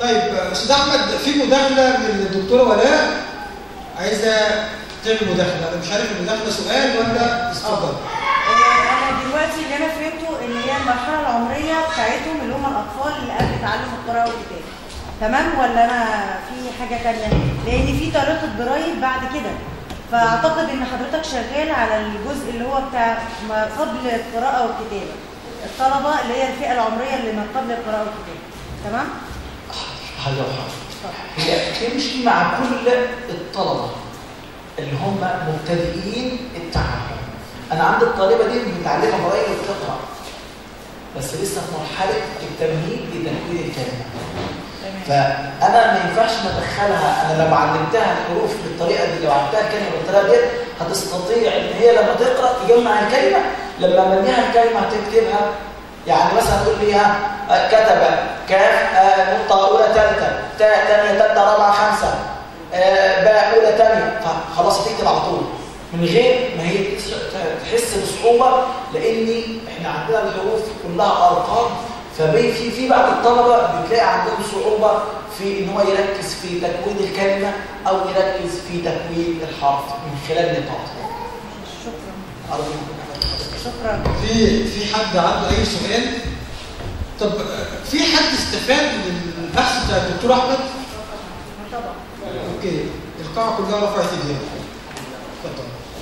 طيب استاذ احمد في مداخله من الدكتوره ولاء عايزه تعمل مداخله انا مش عارف المداخله سؤال ولا اتفضل آه، انا دلوقتي اللي انا فهمته ان هي المرحله العمريه بتاعتهم اللي هم الاطفال اللي قبل تعلم القراءه والكتابه تمام ولا انا في حاجه تانية لان في طريقه ضرايب بعد كده فاعتقد ان حضرتك شغال على الجزء اللي هو بتاع ما قبل القراءه والكتابه الطلبه اللي هي الفئه العمريه اللي ما قبل القراءه والكتابه تمام حاجه وحاجه هي تمشي مع كل الطلبه اللي هم مبتدئين التعلم انا عندي الطالبه دي متعلمه قرايه وبتقرا بس لسه في مرحله التمهيد لتكوين الكلمه فانا ما ينفعش ندخلها انا لو علمتها الحروف بالطريقه دي لو علمتها الكلمه بالطريقه دي هتستطيع ان هي لما تقرا تجمع الكلمه لما امنيها الكلمه تكتبها يعني مثلا تقول لي ها آه، كتب كاف آه، نقطه اولى ثالثه تاء ثانيه ثالثه رابعه خمسه آه، باء اولى ثانيه فخلاص هتكتب على طول من غير ما هي تحس بصعوبه لان احنا عندنا الحروف كلها ارقام فبي في في بعض الطلبه بتلاقي عندهم صعوبه في ان هو يركز في تكوين الكلمه او يركز في تكوين الحرف من خلال نقاط شكرا أرجو شكرا في في حد عنده اي سؤال طب آه، في حد استفاد من البحث بتاع الدكتور احمد طبعا اوكي القاعه كلها رفعت ايديها اتفضل